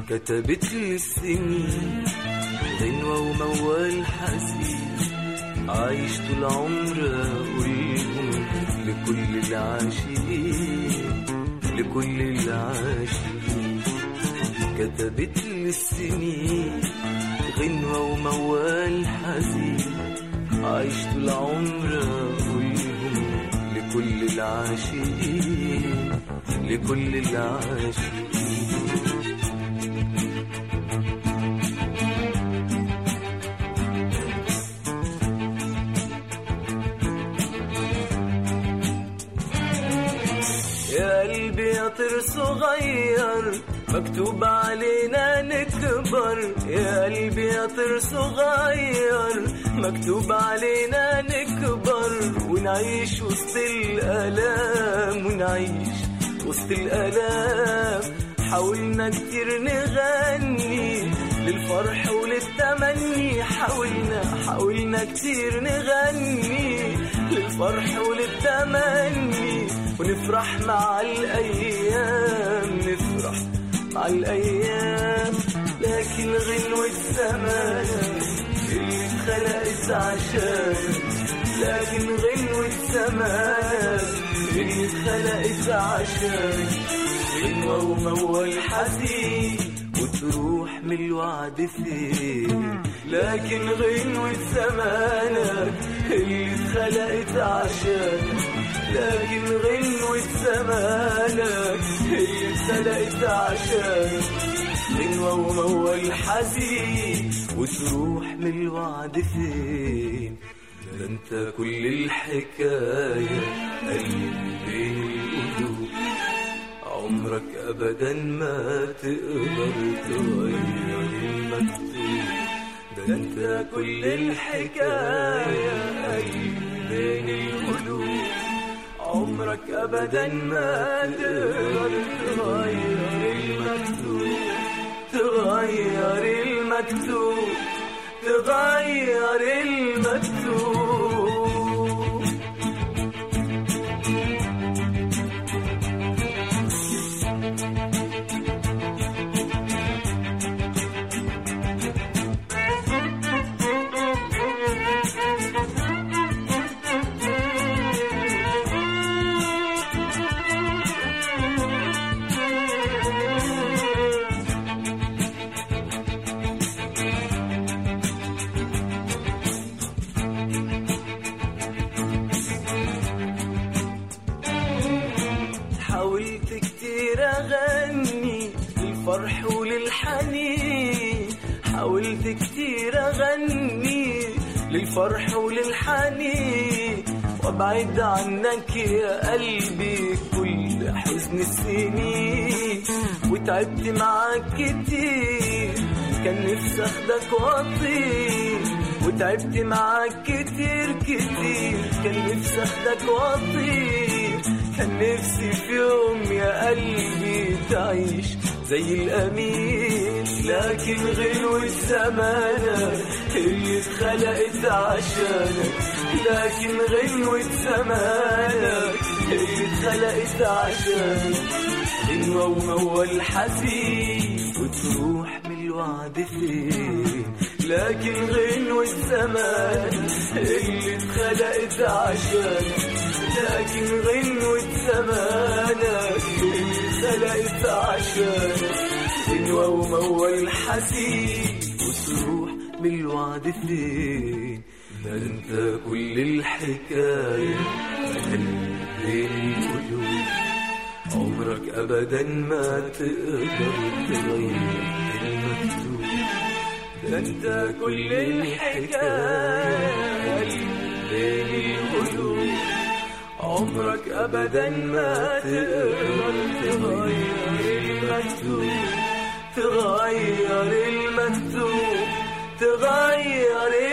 كتبت لي السنين غنوة وموال حزين عايش طول عمري أقولهم لكل العاشقين لكل العاشقين كتبت لي السنين غنوة وموال حزين عايش طول عمري أقولهم لكل العاشقين لكل العاشقين يا قلبي يا طير صغير مكتوب علينا نكبر يا قلبي يا طير صغير مكتوب علينا نكبر ونعيش وسط الآلام ونعيش وسط الآلام حاولنا كتير نغني للفرح وللتمني حاولنا حاولنا كتير نغني للفرح وللتمني ونفرح مع الأيام نفرح مع الأيام لكن غنوة زمان اللي اتخلقت عشان لكن غنوة زمان اللي اتخلقت عشان غنوة وموال حزين وتروح من الوعد فين لكن غنوة زمانك اللي اتخلقت عشان لكن غنوة زمانك اللي اتخلقت عشان غنوة وموال حزين وتروح من الوعد فين ده انت كل الحكاية قلبي بين القلوب عمرك ابدا ما تقدر تغير المكتوب ده انت كل الحكايه قلبي بين القلوب عمرك ابدا ما تقدر تغير المكتوب تغير المكتوب تغير المكتوب حاولت كتير اغني للفرح وللحنين حاولت كتير اغني للفرح وللحنين وابعد عنك يا قلبي كل حزن السنين وتعبت معاك كتير كان نفسي اخدك واطير وتعبت معاك كتير كتير كان نفسي اخدك واطير كان نفسي في يوم يا قلبي تعيش زي الأمين لكن غنوة زمانك اللي اتخلقت عشانك لكن غنوة زمانك اللي اتخلقت عشانك غنوة وموال حزين وتروح من الوعد فين لكن غنوة زمان اللي اتخلقت عشانك لكن غنوة زمانك اللي اتخلقت عشانك غنوة وموال حزين وتروح من الوعد فين ده انت كل الحكاية بين القلوب عمرك ابدا ما تقدر تغير المكتوب ده انت كل الحكاية بين القلوب عمرك ابدا ما تقدر تغير المكتوب تغير المكتوب تغير